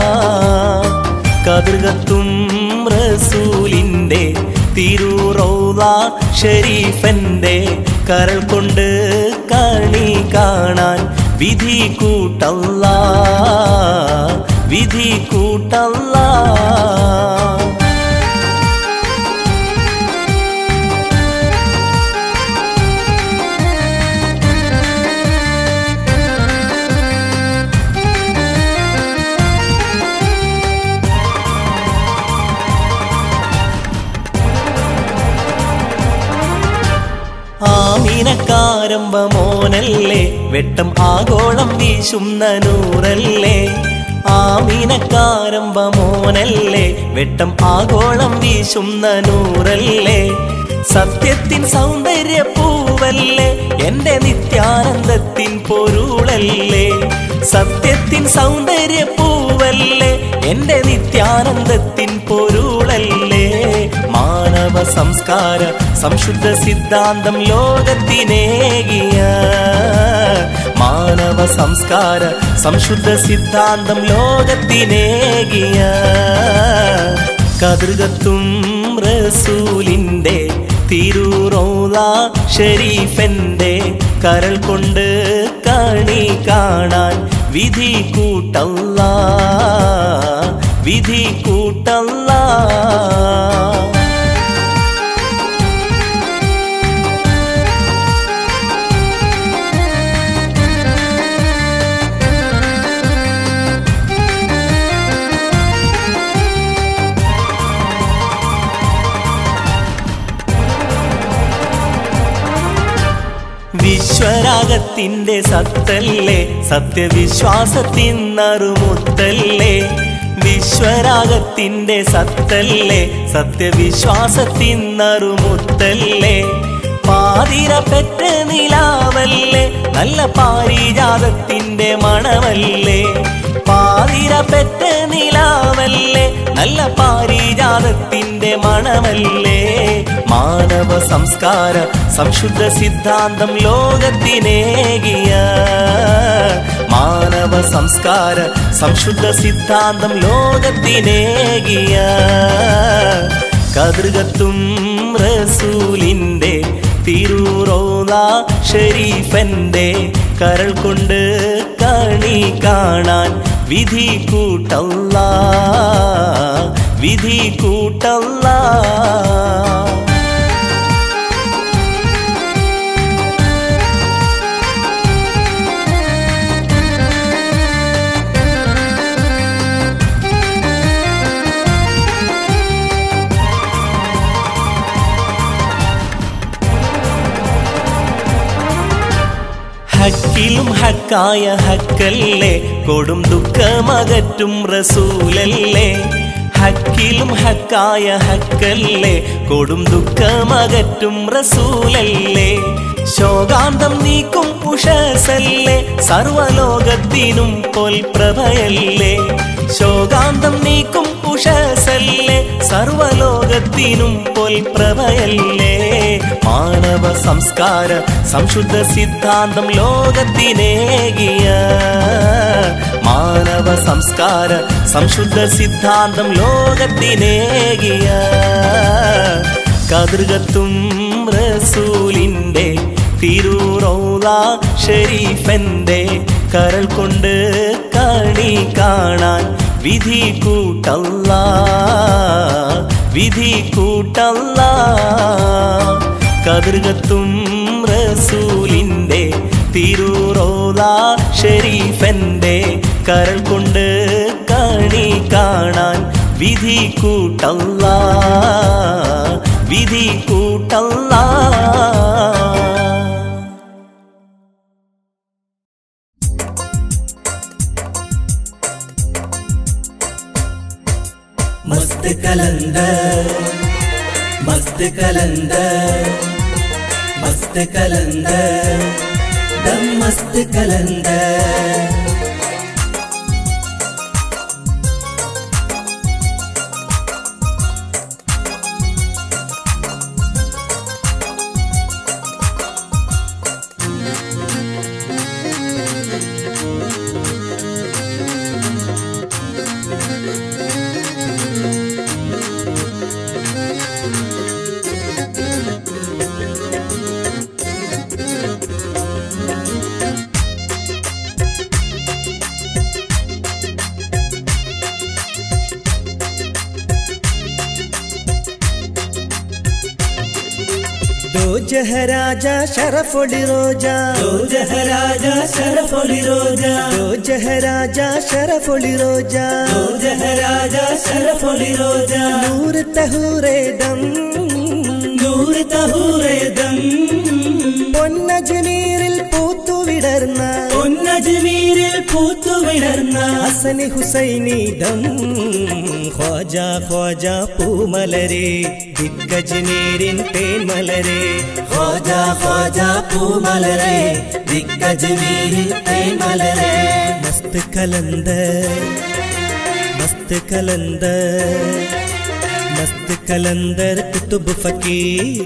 Speaker 2: കതിർകത്തും റസൂലിന്റെ തിരുറോള ഷരീഫന്റെ കരൾ കൊണ്ട് കണി കാണാൻ വിധി കൂട്ടല്ല വിധി കൂട്ടല്ല ആമീനക്കാരമ്പ മോനല്ലേ വെട്ടം ആഗോളം വീശുന്ന നൂറല്ലേ ആമീനക്കാരമ്പ മോനല്ലേ വെട്ടം ആഗോളം വീശുന്ന നൂറല്ലേ സത്യത്തിൻ സൗന്ദര്യ പൂവല്ലേ എന്റെ നിത്യാനന്ദത്തിൻ പൊരുളല്ലേ സത്യത്തിൻ സൗന്ദര്യ പൂവല്ലേ എന്റെ നിത്യാനന്ദത്തിൻ പൊരുളല്ലേ മാനവ സംസ്കാര സംശുദ്ധ സിദ്ധാന്തം ലോകത്തിനേകിയ മാനവ സംസ്കാര സംശുദ്ധ സിദ്ധാന്തം ലോകത്തിനേകിയ കതൃകത്തും റസൂലിന്റെ തിരുറോല ഷരീഫന്റെ കരൾ കൊണ്ട് കണി കാണാൻ വിധി കൂട്ടല്ല വിധി കൂട്ടല്ല വിശ്വരാഗത്തിന്റെ സത്തല്ലേ സത്യവിശ്വാസത്തിൻ നറുമുത്തല്ലേ വിശ്വരാഗത്തിന്റെ സത്തല്ലേ സത്യവിശ്വാസത്തിൻ നറുമുത്തല്ലേ പാതിര പെറ്റ നിലാവല്ലേ നല്ല പാരിജാതത്തിന്റെ മണമല്ലേ പാതിര പെറ്റ നിലാവല്ലേ നല്ല പാരിജാതത്തിന്റെ മണമല്ലേ മാനവ സംസ്കാര സംശുദ്ധ സിദ്ധാന്തം ലോകത്തിനേകിയ മാനവ സംസ്കാര സംശുദ്ധ സിദ്ധാന്തം ലോകത്തിനേകിയ കതൃകത്തും റസൂലിന്റെ തിരുറോല ഷരീഫന്റെ കരൾ കൊണ്ട് കണി കാണാൻ വിധി കൂട്ടല്ല വിധി കൂട്ടല്ല ഹക്കിലും ഹക്കായ ഹക്കല്ലേ കൊടും ദുഃഖമകറ്റും റസൂലല്ലേ ഹക്കിലും ഹക്കായ ഹക്കല്ലേ കൊടും ദുഃഖമകറ്റും റസൂലല്ലേ ശോകാന്തം നീക്കും ഉഷസല്ലേ സർവലോകത്തിനും പൊൽപ്രഭയല്ലേ ശോകാന്തം നീക്കും ഉഷസല്ലേ സർവലോകത്തിനും പൊൽപ്രഭയല്ലേ മാനവ സംസ്കാര സംശുദ്ധ സിദ്ധാന്തം ലോകത്തിനേകിയ മാനവ സംസ്കാര സംശുദ്ധ സിദ്ധാന്തം ലോകത്തിനേകിയ കതൃകത്തും റസൂലിന്റെ തിരുറോല ഷരീഫന്റെ കരൾ കൊണ്ട് കണി കാണാൻ വിധി കൂട്ടല്ല വിധി കൂട്ടല്ല കതൃകത്തും റസൂലിന്റെ തിരുറോല ഷരീഫന്റെ കരൾ കൊണ്ട് കണി കാണാൻ വിധി കൂട്ടല്ല വിധി കൂട്ടല്ല
Speaker 4: मस्त कलंदर मस्त कलंदर मस्त कलंदर दम मस्त कलंदर
Speaker 1: दो जहराजा शरफुल रोजा
Speaker 4: दो जहराजा शरफुली रोजा
Speaker 1: दो जहराजा शरफुल रोजा
Speaker 4: दो जहराजा शरफुली रोजा
Speaker 1: नूर तहूरे दम
Speaker 4: നൂറ് തഹൂറേ ദം
Speaker 1: പൊന്നജ്മീറിൽ പൂത്തു വിടർന്ന
Speaker 4: പൊന്നജ അജ്മീരിൽ പൂത്തുവിടർന്ന
Speaker 1: ഹസനി ഹുസൈനീദം ഖ്വാജ ഖ്വാജ പൂമലരെ ദിക്കജ്മീരിൻ തേൻമലരെ
Speaker 4: ഖോജ ഖോജ പൂമലരെ ദിക്കജ്മീരിൽ തേൻമലരെ
Speaker 1: മസ്ത് കലന്ദ മസ്ത് കലന്ദ മസ്ത് കലന്ദർ കുത്തുബ് ഫക്കീർ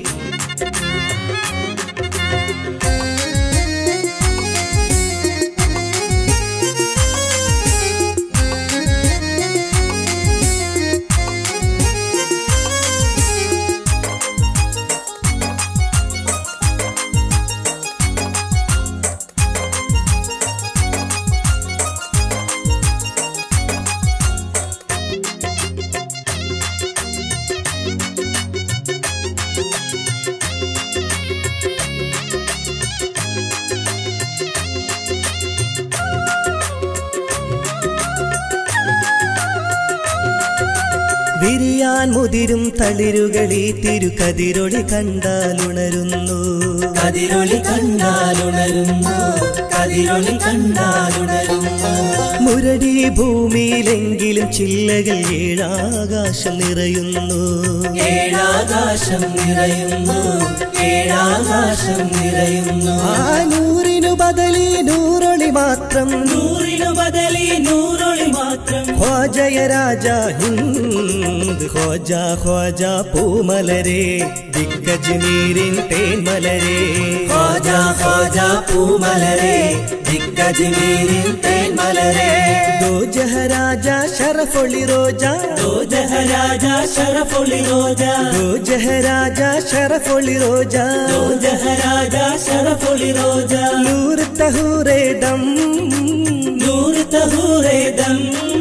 Speaker 1: വിരിയാൻ മുതിരും തളിരുകളി തിരുകതിരൊളി കണ്ടാലുണരുന്നു
Speaker 4: കതിരൊളി കണ്ടാലുണരുന്നു കതിരൊളി കണ്ടാലുണരുന്നു
Speaker 1: മുരടി ഭൂമിയിലെങ്കിലും ചില്ലകൾ ഏഴാകാശം നിറയുന്നു
Speaker 4: ഏഴാകാശം നിറയുന്നു ഏഴാകാശം നിറയുന്നു
Speaker 1: ആ നൂറിനു ബദലി നൂറൊളി മാത്രം
Speaker 4: നൂറിനു ബദലി നൂറൊളി മാത്രം
Speaker 1: ഖ്വാജയ രാജ ഹിന്ദ് ഖ്വാജ ഖ്വാജ പൂമലരെ ദിക്കജ്മീരിൻ തേൻമലരെ
Speaker 4: ഖോജ ഖോജ പൂമലരെ ദിക്കജ്മീരിൽ തേൻമലരെ
Speaker 1: ദോ ജഹരാജ ശരഫൊളി റോജ
Speaker 4: ദോ ജഹരാജ ശരഫൊളി റോജ
Speaker 1: ദോ ജഹരാജ ശരഫൊളി റോജ
Speaker 4: ദോ ജഹരാജ ശരഫൊളി റോജ
Speaker 1: നൂർ തഹൂറേ ദം
Speaker 4: നൂറ് തഹൂറേദം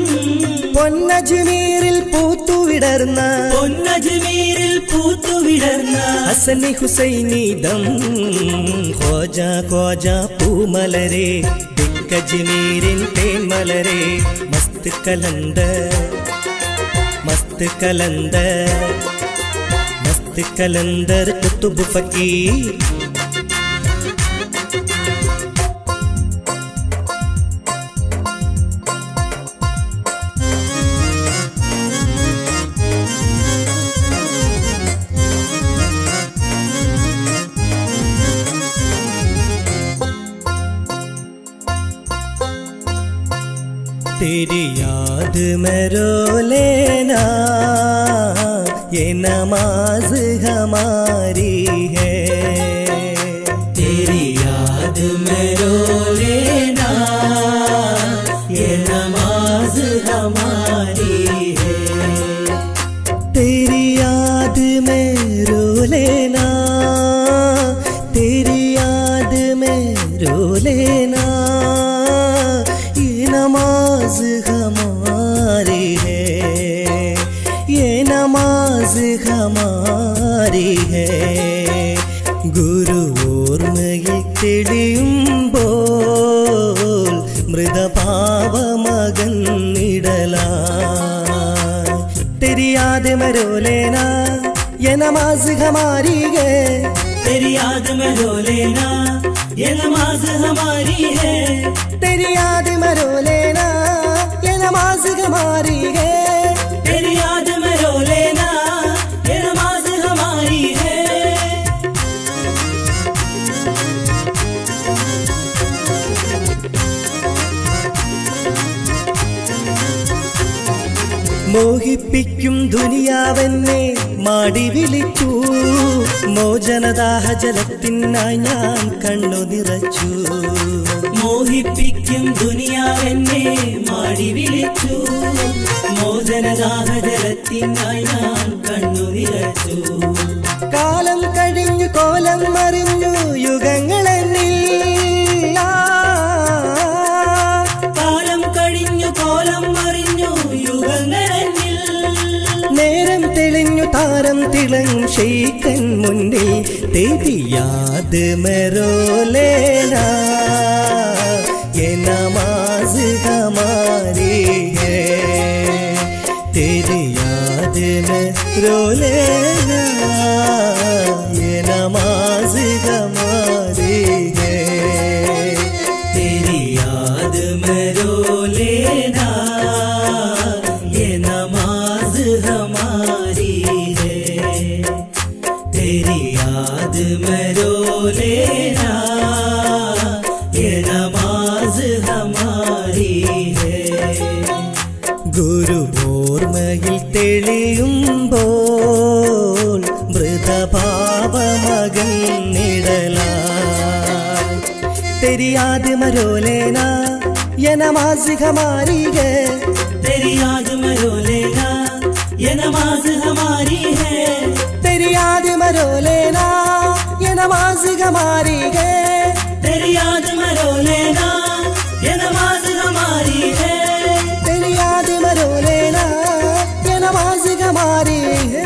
Speaker 1: പൊന്നജ്മീരിൽ പൂത്തുവിടർന്ന
Speaker 4: പൊന്നജ്മീരിൽ പൂത്തുവിടർന്ന
Speaker 1: ഹസനി ഹുസൈനീദം ഖോജ ഖോജ പൂമലരെ ദിക്കജ്മീരിൻ തേൻമലരെ മസ്ത് കലന്ദ മസ്ത് കലന്ദ മസ്ത് കലന്ദർ കുത്തുബ് ഫക്കീർ तेरी याद में रो लेना ये नमाज हमारी है
Speaker 4: तेरी याद में रो लेना ये नमाज हमारी है
Speaker 1: तेरी याद में रो लेना तेरी याद में रो लेना ये नमाज हमारी है ये नमाज हमारी है ഗുരു ഓർമ്മയിൽ തെളിയുമ്പോൾ മൃതപാവമകന്നിടലാ തെരിയാതെ മരോലേന ये नमाज हमारी है
Speaker 4: तेरी याद में रो लेना ये नमाज हमारी है
Speaker 1: तेरी याद में रो लेना ये नमाज हमारी है
Speaker 4: तेरी याद में रो लेना ये नमाज हमारी है
Speaker 1: മോഹിപ്പിക്കും ദുനിയാവെന്നെ മാടി വിളിച്ചു മോചനദാഹ ജലത്തിനായി ഞാൻ കണ്ണു നിറച്ചു
Speaker 4: മോഹിപ്പിക്കും ദുനിയാവെന്നെ മാടി വിളിച്ചു മോചനദാഹ ജലത്തിനായി ഞാൻ കണ്ണു നിറച്ചു
Speaker 1: കാലം കഴിഞ്ഞു കോലം മറിഞ്ഞു യുഗങ്ങളെന്നിൽ ആ,
Speaker 4: കാലം കഴിഞ്ഞു കോലം മറിഞ്ഞു യുഗങ്ങളെന്നിൽ
Speaker 1: നേരം തെളിഞ്ഞു താരം തിളങ്ങും ഷെയ്ക്കൻ മുന്നിൽ തെരിയാത് മെരോലേന ये नमाज हमारी है तेरी याद में रो लेना ये नमाज हमारी है
Speaker 4: तेरी याद
Speaker 1: याद मरोलेना ये नमाज हमारी है
Speaker 4: तेरी याद में रो लेना ये नमाज हमारी है
Speaker 1: तेरी याद मरोलेना ये नमाज हमारी है
Speaker 4: तेरी याद में रो लेना ये नमाज हमारी है
Speaker 1: तेरी याद मरोलेना ये नमाज हमारी है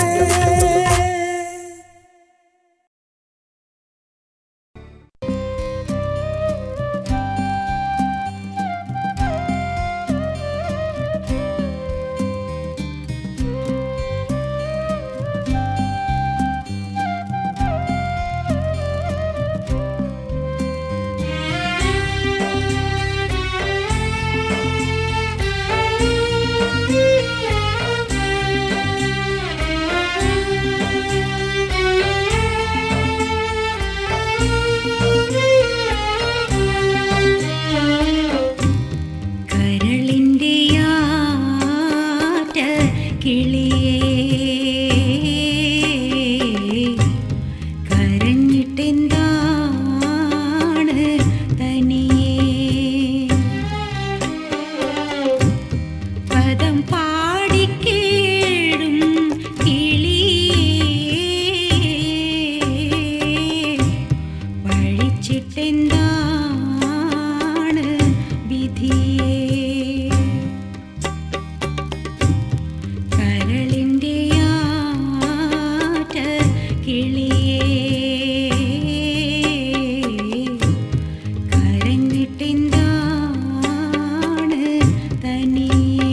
Speaker 5: കരളിൻ്റെ യാറ്റ കിളിയേ കരഞ്ഞിട്ടെന്താണ് തനിയേ പദം പാടിക്കേടും കിളിയേ വഴിച്ചിട്ടെന്താണ് വിധിയേ കരളിൻ്റെ യാറ്റ കിളിയേ കരഞ്ഞിട്ടെന്താണ് തനിയേ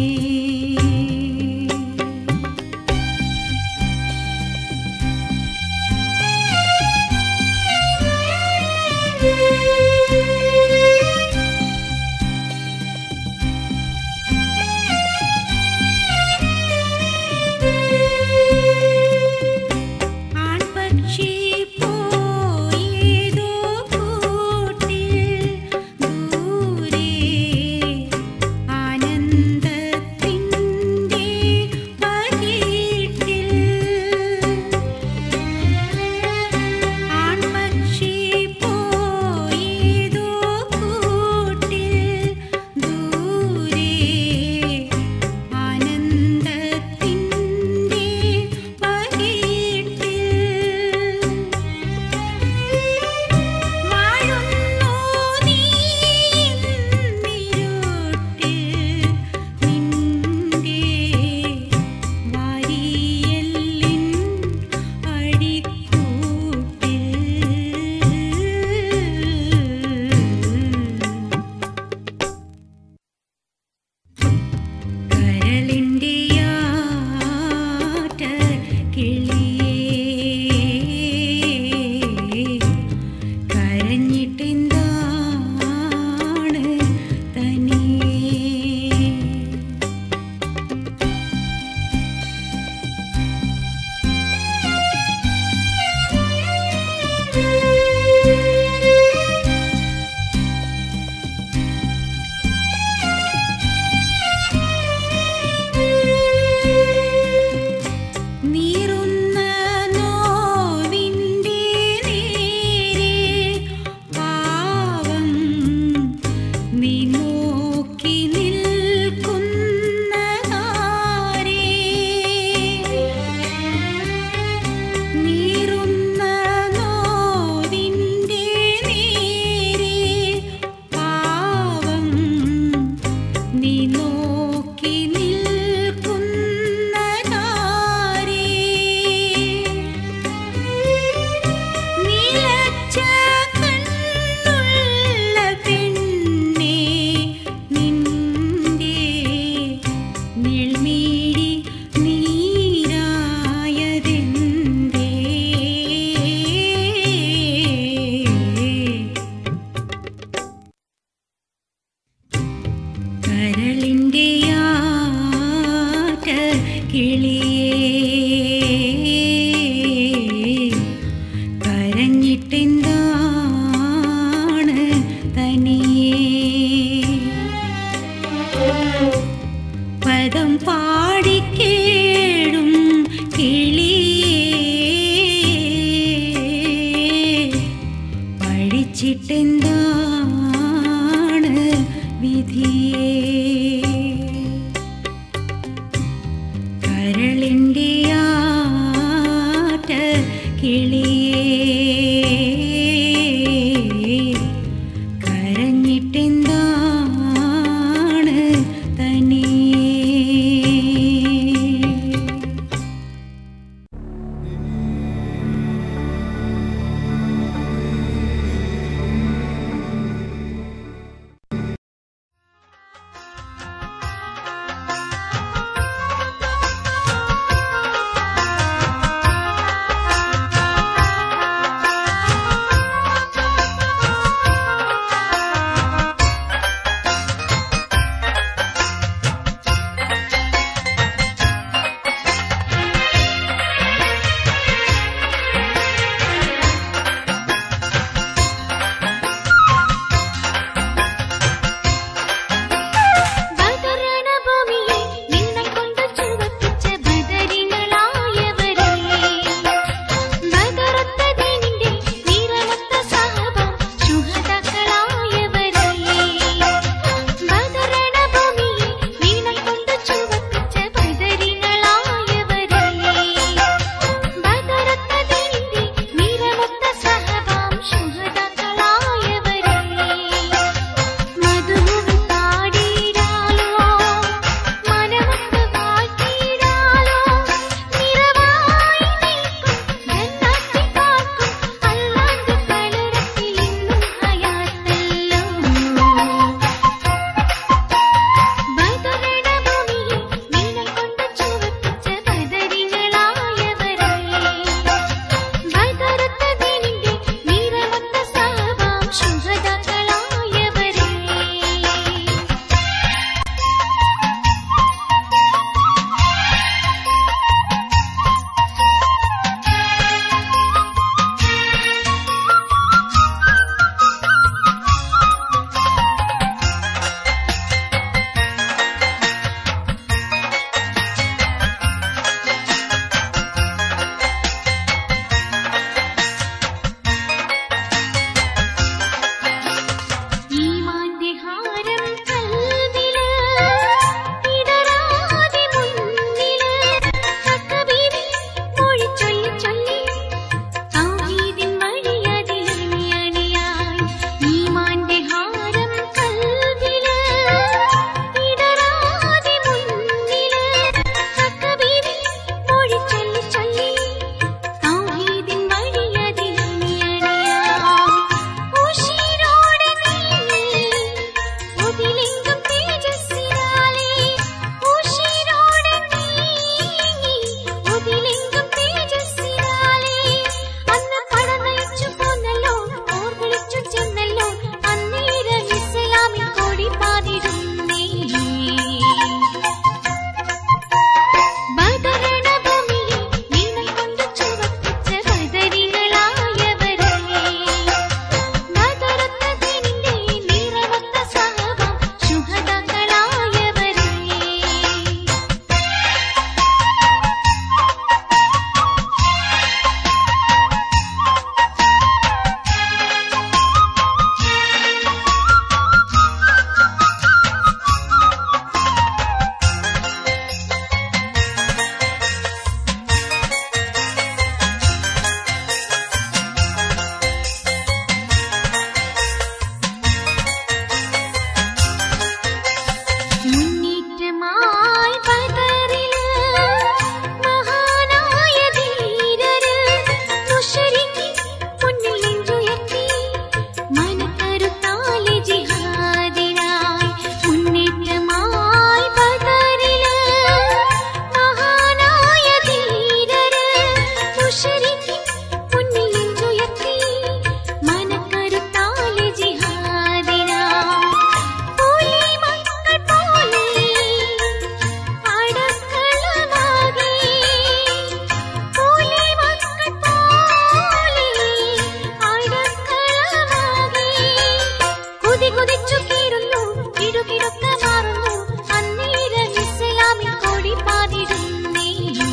Speaker 6: കുതിച്ചു കീറുന്നു കിടുകിടുക്ക മാറുന്നു അന്നേരം ഇസ്ലാമിൻ കൊടി പാതിടുന്നേ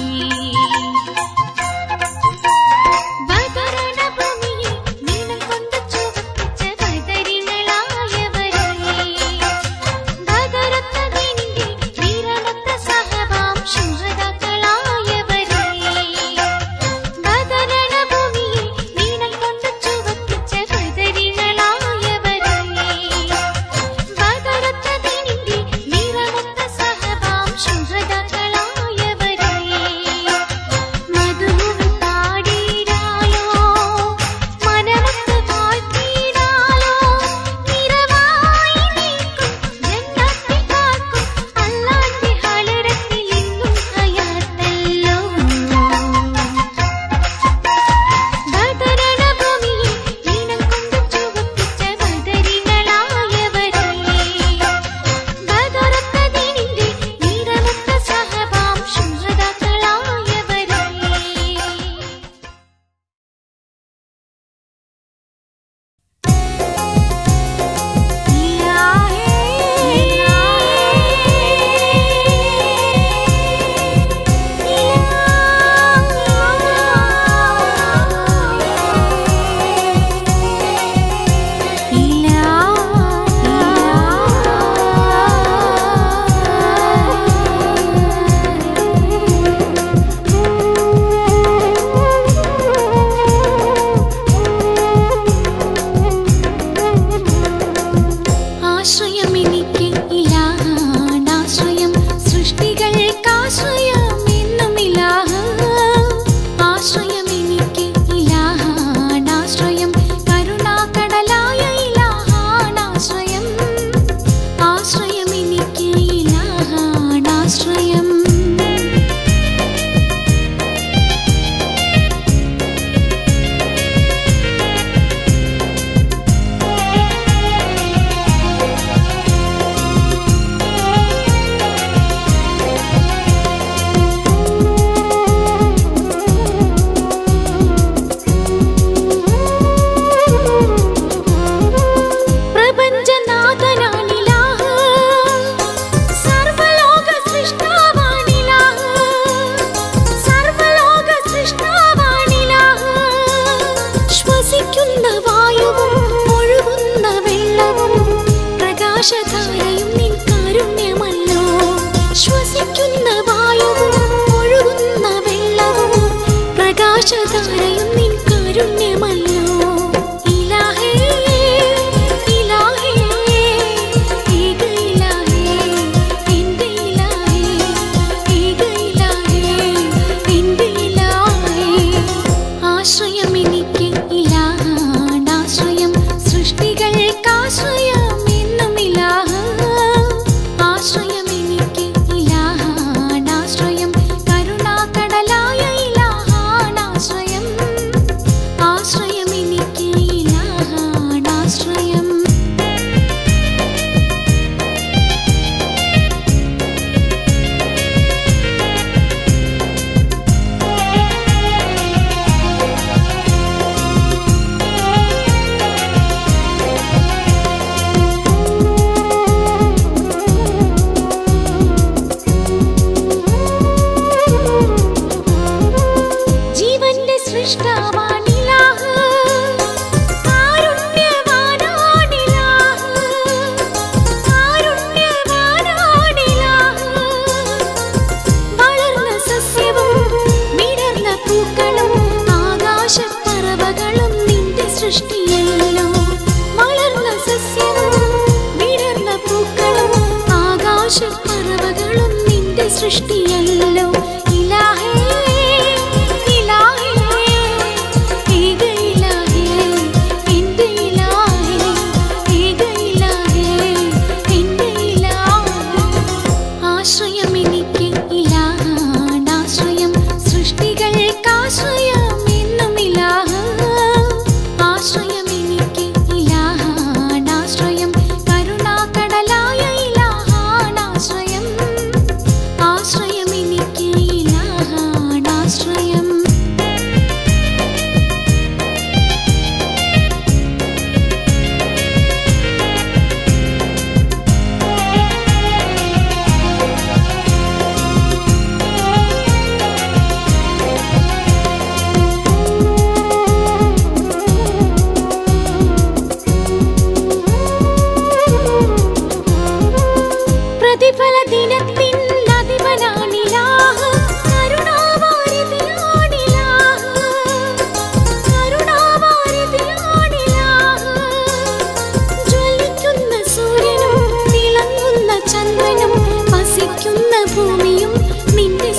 Speaker 6: ബദരണ ഭൂമിയെ നീളം കൊണ്ട് ചുവപ്പിച്ച ബദരികളായവരേ ബദറത്ത ദീനിന്റെ വീരണത്ത സഹബാം ശുഹദാക്കളായവരേ ബദരണ ഭൂമിയെ നീളം കൊണ്ട് ചുവപ്പിച്ച ബദരികളായവരേ ബദറത്ത ദീനിന്റെ വീരണത്ത സഹബാം ശുഹദാക്കളായവരേ മധുവിൽ പാടിടാലോ മനമത്ത് വാഴ്ത്തിടാലോ നിറവായി നീക്കും ജന്നത്തിൽ കാക്കും അല്ലാന്റെ ഹലരത്തിൽ ഇന്നും ഹയാത്തല്ലോ ബദരണ ഭൂമിയെ നീണം കൊണ്ട് ചുവപ്പിച്ച ബദരികളായവരേ ബദറത്ത ദീനിന്റെ നീരമത്ത സഹബാം ശുഹദാക്കളായവരേ ആശ്രയം എനിക്ക് ഇലാഹാണാശ്രയം സൃഷ്ടികൾക്കാശ്രയം എന്നും ഇലാഹ ആശ്രയം എനിക്ക് ഇലാഹാണാശ്രയം കരുണാകടലായ ഇലാഹാണാശ്രയം ആശ്രയം എനിക്ക് ഇലാഹാണാശ്രയം പ്രപഞ്ചനാഥനാണിലാഹ സർവലോക സൃഷ്ടാവാണിലാഹ സർവലോക സൃഷ്ടാവാണിലാഹ ശ്വസിക്കുന്ന വായുവും ഒഴുകുന്ന വെള്ളവും പ്രകാശധാരയും നിൻ കാരുണ്യമല്ലോ ശ്വസിക്കുന്ന വായുവും ഒഴുകുന്ന വെള്ളവും പ്രകാശധാരയും നിൻ കാരുണ്യമല്ലോ ഇലാഹേ ഇലാഹേ ഏക ഇലാഹേ എന്റെ ഇലാഹേ ഏക ഇലാഹേ എന്റെ ഇലാഹേ ആശ്രയം എനിക്ക് ഇലാഹാണാശ്രയം സൃഷ്ടികൾക്കാശ്രയം എന്നും ഇലാഹ ആശ്രയം എനിക്ക് ഇലാഹാണാശ്രയം കരുണാകടലായ ഇലാഹാണാശ്രയം ആശ്രയം എനിക്ക് ഇലാഹാണാശ്രയം ജീവന്റെ സൃഷ്ടാവാണിലാഹ കാരുണ്യവാനാണിലാഹ കാരുണ്യവാനാണിലാഹ വളർന്ന സസ്യവും വിടർന്ന പൂക്കളും ആകാശപ്പറവകളും നിന്റെ സൃഷ്ടിയല്ലോ വളർന്ന സസ്യവും വിടർന്ന പൂക്കളും ആകാശപ്പറവകളും നിന്റെ സൃഷ്ടിയല്ലോ ഇലാഹേ ഇലാഹേ ഏക ഇലാഹേ എന്റെ ഇലാഹേ ഏക ഇലാഹേ എന്റെ ഇലാഹേ ആശ്രയം എനിക്ക് ഇലാഹാണാശ്രയം സൃഷ്ടികൾക്കാശ്രയം എന്നും ഇലാഹ ആശ്രയം എനിക്ക് ഇലാഹാണാശ്രയം കരുണാകടലായ ഇലാഹാണാശ്രയം ആശ്രയം എനിക്ക്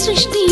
Speaker 6: സൃഷ്ടി